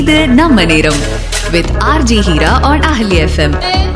இது நம்ம நேரம் வித் ஆர்ஜி ஹீரா ஆன் அஹலி எஃப்எம்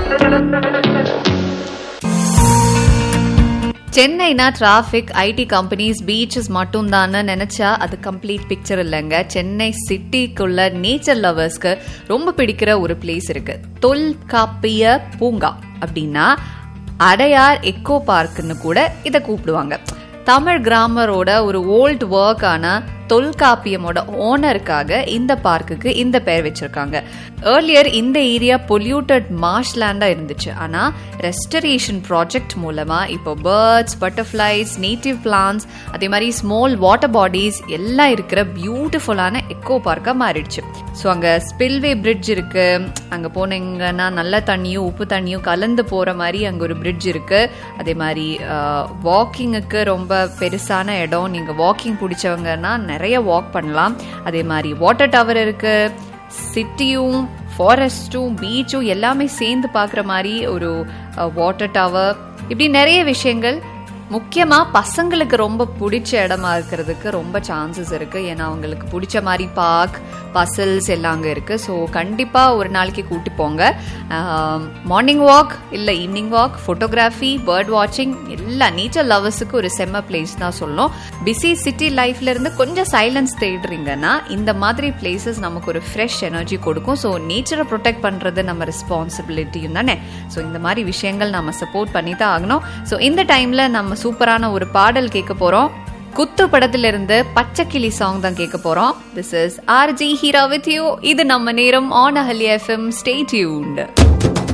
சென்னைனா டிராஃபிக் ஐடி கம்பெனிஸ் பீச்சஸ் மட்டும் தானே நினைச்சா அது கம்ப்ளீட் பிக்சர் இல்லைங்க சென்னை சிட்டிக்குள்ள நேச்சர் லவர்ஸ்க்கு ரொம்ப பிடிக்கிற ஒரு பிளேஸ் இருக்கு தொல்காப்பிய பூங்கா அப்படின்னா அடையார் எக்கோ பார்க்னு கூட இதை கூப்பிடுவாங்க தமிழ் கிராமரோட ஒரு ஓல்ட் ஒர்க்கான தொல்காப்பியமோட ஓனருக்காக இந்த பார்க்குக்கு இந்த பெயர் வச்சிருக்காங்க ஏர்லியர் இந்த ஏரியா பொல்யூட்டட் மார்ஷ்லேண்டா இருந்துச்சு ஆனா ரெஸ்டரேஷன் ப்ராஜெக்ட் மூலமா இப்போ பேர்ட்ஸ் பட்டர்ஃப்ளைஸ் நேட்டிவ் பிளான்ஸ் அதே மாதிரி ஸ்மால் வாட்டர் பாடிஸ் எல்லாம் இருக்கிற பியூட்டிஃபுல்லான எக்கோ பார்க்கா மாறிடுச்சு ஸோ அங்க ஸ்பில்வே பிரிட்ஜ் இருக்கு அங்க போனீங்கன்னா நல்ல தண்ணியும் உப்பு தண்ணியும் கலந்து போற மாதிரி அங்க ஒரு பிரிட்ஜ் இருக்கு அதே மாதிரி வாக்கிங்குக்கு ரொம்ப பெருசான இடம் நீங்க வாக்கிங் பிடிச்சவங்கன்னா நிறைய வாக் பண்ணலாம் அதே மாதிரி வாட்டர் டவர் இருக்கு சிட்டியும் ஃபாரஸ்ட்டும் பீச்சும் எல்லாமே சேர்ந்து பார்க்குற மாதிரி ஒரு வாட்டர் டவர் இப்படி நிறைய விஷயங்கள் முக்கியமா பசங்களுக்கு ரொம்ப பிடிச்ச இடமா இருக்கிறதுக்கு ரொம்ப சான்சஸ் இருக்கு ஏன்னா அவங்களுக்கு பிடிச்ச மாதிரி பார்க் பசல்ஸ் எல்லாம் அங்கே இருக்கு ஸோ கண்டிப்பா ஒரு நாளைக்கு கூட்டி போங்க மார்னிங் வாக் இல்லை ஈவினிங் வாக் ஃபோட்டோகிராஃபி பேர்ட் வாட்சிங் எல்லா நேச்சர் லவர்ஸுக்கு ஒரு செம்ம பிளேஸ் தான் சொல்லணும் பிஸி சிட்டி லைஃப்ல இருந்து கொஞ்சம் சைலன்ஸ் தேடுறீங்கன்னா இந்த மாதிரி பிளேசஸ் நமக்கு ஒரு ஃப்ரெஷ் எனர்ஜி கொடுக்கும் ஸோ நேச்சரை ப்ரொடெக்ட் பண்றது நம்ம ரெஸ்பான்சிபிலிட்டியும் தானே ஸோ இந்த மாதிரி விஷயங்கள் நம்ம சப்போர்ட் பண்ணி தான் ஆகணும் ஸோ இந்த டைம்ல நம்ம சூப்பரான ஒரு பாடல் கேட்க போறோம் குத்து படத்திலிருந்து பச்சைக்கிளி சாங் தான் கேட்க போறோம் this is RJ Heera with you இது நம்ம நேரம் ஆன் அஹலி எஃப்எம் ஸ்டே டியூன்ட்